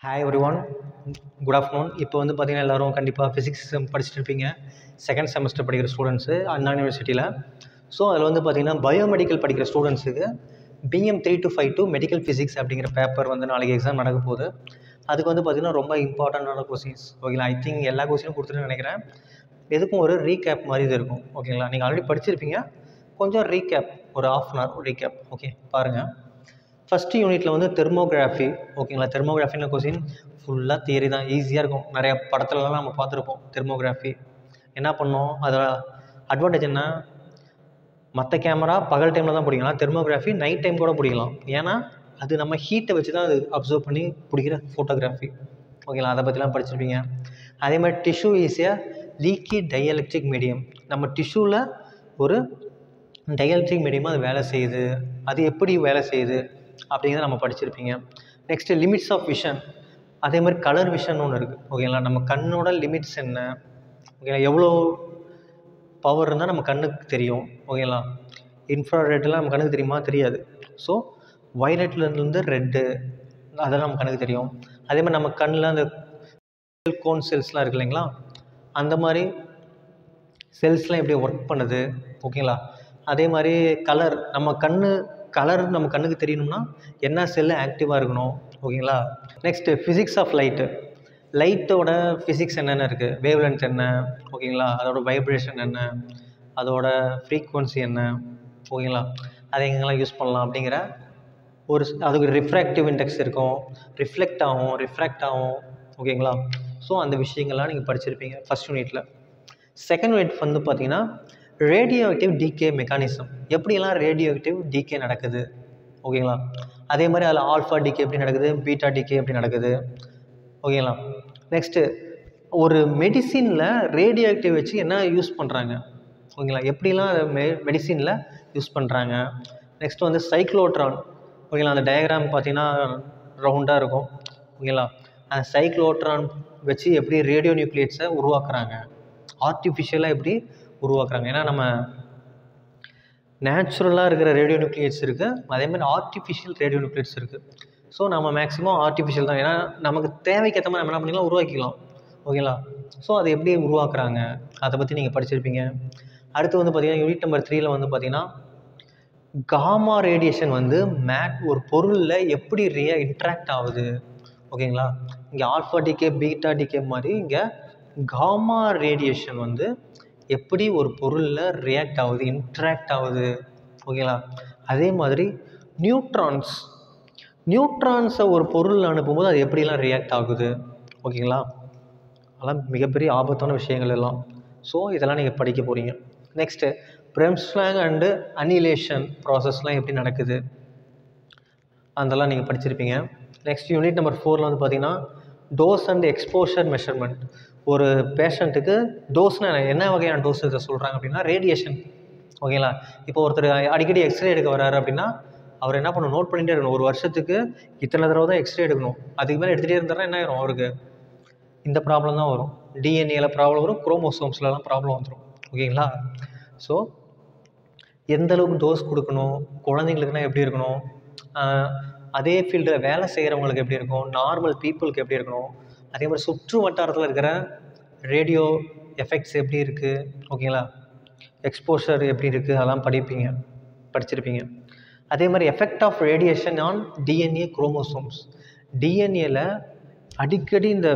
hi everyone good afternoon இப்போ வந்து பார்த்தீங்கன்னா எல்லோரும் கண்டிப்பாக ஃபிசிக்ஸ் படிச்சுட்டு இருப்பீங்க செகண்ட் செமஸ்டர் படிக்கிற ஸ்டூடெண்ட்ஸு அண்ணா யூனிவர்சிட்டியில் ஸோ அதில் வந்து பார்த்தீங்கன்னா பயோமெடிக்கல் படிக்கிற ஸ்டூடெண்ட்ஸுக்கு BM three two five two medical physics அப்படிங்கிற பேப்பர் வந்து நாளைக்கு எக்ஸாம் நடக்க போகுது அதுக்கு வந்து பார்த்திங்கன்னா ரொம்ப இம்பார்ட்டண்ட்டான கொஸ்டின்ஸ் ஓகேங்களா ஐ திங்க் எல்லா கொஸ்டினும் கொடுத்துருன்னு நினைக்கிறேன் எதுக்கும் ஒரு ரீகேப் மாதிரி இது இருக்கும் ஓகேங்களா நீங்கள் ஆல்ரெடி படிச்சிருப்பீங்க கொஞ்சம் ரீகேப் ஒரு half an hour recap okay பாருங்கள் ஃபஸ்ட்டு யூனிட்டில் வந்து தெர்மோகிராஃபி ஓகேங்களா தெர்மோகிராஃபின்னு கொஸ்டின் ஃபுல்லாக தியரி தான் ஈஸியாக இருக்கும் நிறைய படத்துலலாம் நம்ம பார்த்துருப்போம் தெர்மோகிராஃபி என்ன பண்ணோம் அதோட அட்வான்டேஜ் என்ன மற்ற கேமரா பகல் டைமில் தான் பிடிக்கலாம் தெர்மோகிராஃபி நைட் டைம் கூட பிடிக்கலாம் ஏன்னா அது நம்ம ஹீட்டை வச்சு தான் அது அப்சர்வ் பண்ணி பிடிக்கிற ஃபோட்டோகிராஃபி ஓகேங்களா அதை பற்றிலாம் படிச்சிருப்பீங்க அதே மாதிரி டிஷ்யூ ஈஸியாக லீக்கி டைஎலக்ட்ரிக் மீடியம் நம்ம டிஷ்யூவில் ஒரு டைஎலக்ட்ரிக் மீடியமாக அது வேலை செய்யுது அது எப்படி வேலை செய்யுது அப்படிங்கிறத நம்ம படிச்சிருப்பீங்க நெக்ஸ்ட்டு லிமிட்ஸ் ஆஃப் விஷன் அதே மாதிரி கலர் விஷன் ஒன்று இருக்குது ஓகேங்களா நம்ம கண்ணோட லிமிட்ஸ் என்ன ஓகேங்களா எவ்வளோ பவர் இருந்தால் நம்ம கண்ணுக்கு தெரியும் ஓகேங்களா இன்ஃப்ராரெட்லாம் நம்ம கண்ணுக்கு தெரியுமா தெரியாது ஸோ வயலட்லேருந்து ரெட்டு அதெல்லாம் நம்ம கண்ணுக்கு தெரியும் அதே மாதிரி நம்ம கண்ணில் அந்த கோன் செல்ஸ்லாம் இருக்கு இல்லைங்களா அந்த மாதிரி செல்ஸ்லாம் எப்படி ஒர்க் பண்ணுது ஓகேங்களா அதே மாதிரி கலர் நம்ம கண்ணு கலர் நம்ம கண்ணுக்கு தெரியணும்னா என்ன செல்லு ஆக்டிவாக இருக்கணும் ஓகேங்களா நெக்ஸ்ட்டு ஃபிசிக்ஸ் ஆஃப் லைட்டு லைட்டோட ஃபிசிக்ஸ் என்னென்ன இருக்குது வேவ் லென்த் என்ன ஓகேங்களா அதோட வைப்ரேஷன் என்ன அதோட ஃப்ரீக்குவன்சி என்ன ஓகேங்களா அதை எங்கெல்லாம் யூஸ் பண்ணலாம் அப்படிங்கிற ஒரு அதுக்கு ரிஃப்ராக்டிவ் இண்டெக்ஸ் இருக்கும் ரிஃப்ளெக்ட் ஆகும் ரிஃப்ராக்ட் ஆகும் ஓகேங்களா ஸோ அந்த விஷயங்கள்லாம் நீங்கள் படிச்சிருப்பீங்க ஃபஸ்ட் யூனிட்டில் செகண்ட் யூனிட் வந்து பார்த்தீங்கன்னா ரேடியோ ஆக்டிவ் டிகே மெக்கானிசம் எப்படியெல்லாம் ரேடியோ ஆக்டிவ் டிகே நடக்குது ஓகேங்களா அதே மாதிரி அதில் ஆல்ஃபா டிகே எப்படி நடக்குது பீட்டா டிகே எப்படி நடக்குது ஓகேங்களா நெக்ஸ்ட்டு ஒரு மெடிசினில் ரேடியோ ஆக்டிவ் வச்சு என்ன யூஸ் பண்ணுறாங்க ஓகேங்களா எப்படிலாம் மெ மெடிசினில் யூஸ் பண்ணுறாங்க நெக்ஸ்ட் வந்து சைக்ளோட்ரான் ஓகேங்களா அந்த டயக்ராம் பார்த்தீங்கன்னா ரவுண்டாக இருக்கும் ஓகேங்களா அந்த சைக்ளோட்ரான் வச்சு எப்படி ரேடியோ நியூக்ளியேட்ஸை உருவாக்குறாங்க ஆர்டிஃபிஷியலாக எப்படி உருவாக்குறாங்க ஏன்னா நம்ம நேச்சுரலாக இருக்கிற ரேடியோ நியூக்ளியேட்ஸ் இருக்குது அதே மாதிரி ஆர்டிஃபிஷியல் ரேடியோ நியூக்ளியேட்ஸ் இருக்குது ஸோ நம்ம மேக்ஸிமம் ஆர்டிஃபிஷியல் தான் ஏன்னா நமக்கு தேவைக்கேற்ற மாதிரி நம்ம என்ன பண்ணிக்கலாம் உருவாக்கிக்கலாம் ஓகேங்களா ஸோ அதை எப்படி உருவாக்குறாங்க அதை பற்றி நீங்கள் படிச்சிருப்பீங்க அடுத்து வந்து பார்த்திங்கன்னா யூனிட் நம்பர் த்ரீயில் வந்து பார்த்திங்கன்னா காமா ரேடியேஷன் வந்து மேட் ஒரு பொருளில் எப்படி ரியா இன்ட்ராக்ட் ஆகுது ஓகேங்களா இங்கே ஆல்ஃபா டிகே பீட்டா டிகே மாதிரி இங்கே காமா ரேடியேஷன் வந்து எப்படி ஒரு பொருளில் ரியாக்ட் ஆகுது இன்ட்ராக்ட் ஆகுது ஓகேங்களா அதே மாதிரி நியூட்ரான்ஸ் நியூட்ரான்ஸை ஒரு பொருள் அனுப்பும்போது அது எப்படிலாம் ரியாக்ட் ஆகுது ஓகேங்களா அதெல்லாம் மிகப்பெரிய ஆபத்தான விஷயங்கள் எல்லாம் ஸோ இதெல்லாம் நீங்கள் படிக்க போகிறீங்க நெக்ஸ்ட்டு ப்ரெம்ஸ்லாங் அண்டு அனிலேஷன் ப்ராசஸ்லாம் எப்படி நடக்குது அதெல்லாம் நீங்கள் படிச்சிருப்பீங்க நெக்ஸ்ட் யூனிட் நம்பர் ஃபோரில் வந்து பார்த்தீங்கன்னா டோஸ் அண்ட் எக்ஸ்போஷர் மெஷர்மெண்ட் ஒரு பேஷண்ட்டுக்கு டோஸ்னால் என்ன வகையான டோஸ் இதை சொல்கிறாங்க அப்படின்னா ரேடியேஷன் ஓகேங்களா இப்போ ஒருத்தர் அடிக்கடி எக்ஸ்ரே எடுக்க வராரு அப்படின்னா அவர் என்ன பண்ணணும் நோட் பண்ணிகிட்டே இருக்கணும் ஒரு வருஷத்துக்கு இத்தனை தடவை தான் எக்ஸ்ரே எடுக்கணும் அதுக்கு மேலே எடுத்துகிட்டே இருந்தாருன்னா என்ன ஆயிரும் அவருக்கு இந்த ப்ராப்ளம் தான் வரும் டிஎன்ஏல ப்ராப்ளம் வரும் குரோமோசோம்ஸ்லலாம் ப்ராப்ளம் வந்துடும் ஓகேங்களா ஸோ எந்த அளவுக்கு டோஸ் கொடுக்கணும் குழந்தைங்களுக்குனா எப்படி இருக்கணும் அதே ஃபீல்டில் வேலை செய்கிறவங்களுக்கு எப்படி இருக்கும் நார்மல் பீப்புளுக்கு எப்படி இருக்கணும் அதே மாதிரி சுற்று வட்டாரத்தில் இருக்கிற ரேடியோ எஃபெக்ட்ஸ் எப்படி இருக்குது ஓகேங்களா எக்ஸ்போஷர் எப்படி இருக்குது அதெல்லாம் படிப்பீங்க படிச்சிருப்பீங்க அதே மாதிரி effect of radiation on DNA chromosomes டிஎன்ஏல அடிக்கடி இந்த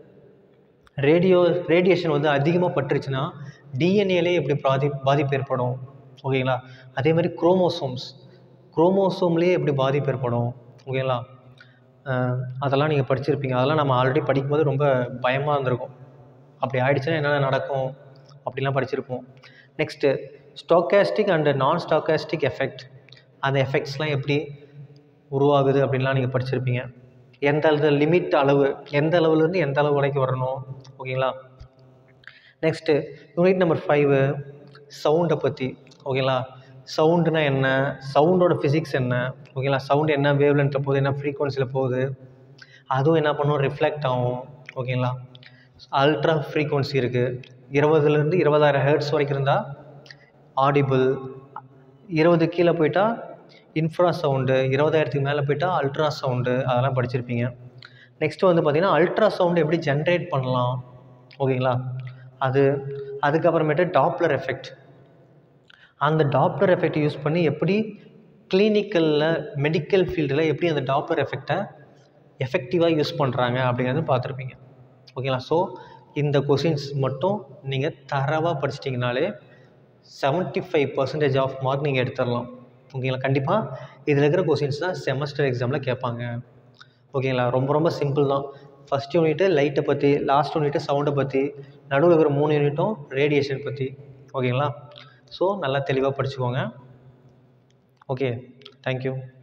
ரேடியோ ரேடியேஷன் வந்து அதிகமாக பட்டுருச்சுன்னா டிஎன்ஏலே எப்படி பாதி பாதிப்பு ஏற்படும் ஓகேங்களா அதே மாதிரி குரோமோசோம்ஸ் குரோமோசோம்லேயே எப்படி பாதிப்பு ஏற்படும் ஓகேங்களா அதெல்லாம் நீங்கள் படிச்சிருப்பீங்க அதெல்லாம் நம்ம ஆல்ரெடி படிக்கும்போது ரொம்ப பயமாக இருந்திருக்கும் அப்படி ஆயிடுச்சுன்னா என்னென்ன நடக்கும் அப்படிலாம் படிச்சிருப்போம் next stochastic and non stochastic effect அந்த எஃபெக்ட்ஸ்லாம் எப்படி உருவாகுது அப்படின்லாம் நீங்கள் படிச்சிருப்பீங்க எந்த அளவு லிமிட் அளவு எந்த அளவுலேருந்து எந்த அளவு வரைக்கும் வரணும் ஓகேங்களா நெக்ஸ்ட்டு யூனிட் நம்பர் ஃபைவு சவுண்டை பற்றி ஓகேங்களா சவுண்டுனா என்ன சவுண்டோட ஃபிசிக்ஸ் என்ன ஓகேங்களா சவுண்டு என்ன வேவ் லென்த்தில் போகுது என்ன ஃப்ரீக்வன்சியில் போகுது அதுவும் என்ன பண்ணும் ரிஃப்ளெக்ட் ஆகும் ஓகேங்களா அல்ட்ரா ஃப்ரீக்வன்சி இருக்குது இருபதுலேருந்து இருபதாயிரம் ஹேர்ட்ஸ் வரைக்கும் இருந்தால் ஆடிபிள் இருபது கீழே போயிட்டால் இன்ஃப்ரா சவுண்டு இருபதாயிரத்துக்கு மேலே போயிட்டால் அல்ட்ரா சவுண்டு அதெல்லாம் படிச்சிருப்பீங்க நெக்ஸ்ட்டு வந்து பார்த்திங்கன்னா அல்ட்ராசவுண்ட் எப்படி ஜென்ரேட் பண்ணலாம் ஓகேங்களா அது அதுக்கப்புறமேட்டு டாப்லர் எஃபெக்ட் அந்த டாப்லர் எஃபெக்ட் யூஸ் பண்ணி எப்படி கிளினிக்கலில் மெடிக்கல் ஃபீல்டில் எப்படி அந்த டாப்லர் எஃபெக்டை எஃபெக்டிவாக யூஸ் பண்ணுறாங்க அப்படிங்கிறது பார்த்துருப்பீங்க ஓகேங்களா ஸோ இந்த கொஷின்ஸ் மட்டும் நீங்கள் தரவாக படிச்சிட்டிங்கனாலே seventy five percentage of mark நீங்கள் எடுத்துடலாம் ஓகேங்களா கண்டிப்பாக இதில் இருக்கிற கொஷின்ஸ் தான் செமஸ்டர் எக்ஸாமில் கேட்பாங்க ஓகேங்களா ரொம்ப ரொம்ப சிம்பிள் தான் ஃபஸ்ட் யூனிட்டு லைட்டை பற்றி லாஸ்ட் யூனிட்டு சவுண்டை பற்றி நடுவில் இருக்கிற மூணு யூனிட்டும் ரேடியேஷன் பற்றி ஓகேங்களா ஸோ நல்லா தெளிவாக படிச்சுக்கோங்க ஓகே தேங்க்யூ